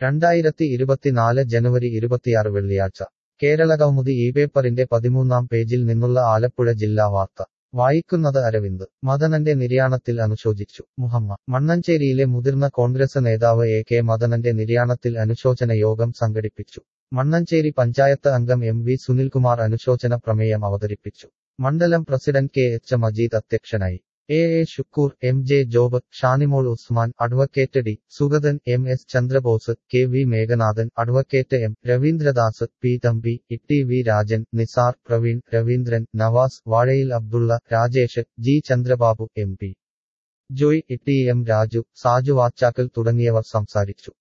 രണ്ടായിരത്തി ഇരുപത്തിനാല് ജനുവരി ഇരുപത്തിയാറ് വെള്ളിയാഴ്ച കേരളകൗമുദി ഈ പേപ്പറിന്റെ പതിമൂന്നാം പേജിൽ നിന്നുള്ള ആലപ്പുഴ ജില്ലാ വാർത്ത വായിക്കുന്നത് അരവിന്ദ് മദനന്റെ നിര്യാണത്തിൽ അനുശോചിച്ചു മുഹമ്മ മണ്ണഞ്ചേരിയിലെ മുതിർന്ന കോൺഗ്രസ് നേതാവ് എ കെ മദനന്റെ നിര്യാണത്തിൽ അനുശോചന യോഗം സംഘടിപ്പിച്ചു മണ്ണഞ്ചേരി പഞ്ചായത്ത് അംഗം എം വി സുനിൽകുമാർ അനുശോചന പ്രമേയം അവതരിപ്പിച്ചു മണ്ഡലം പ്രസിഡന്റ് കെ എച്ച് മജീദ് അധ്യക്ഷനായി A A Shukkur M J Job Shanimol Usman advocate D Sugathan M S Chandrabose K V Meghanathan advocate M Raveendradas P Thampi E V Rajan Nisar Praveen Raveendran Navas Vazhayil Abdulla Rajesh G Chandrababu M P Joy E T M Raju Saju Vachakkal തുടങ്ങിയവർ സംസാരിച്ചു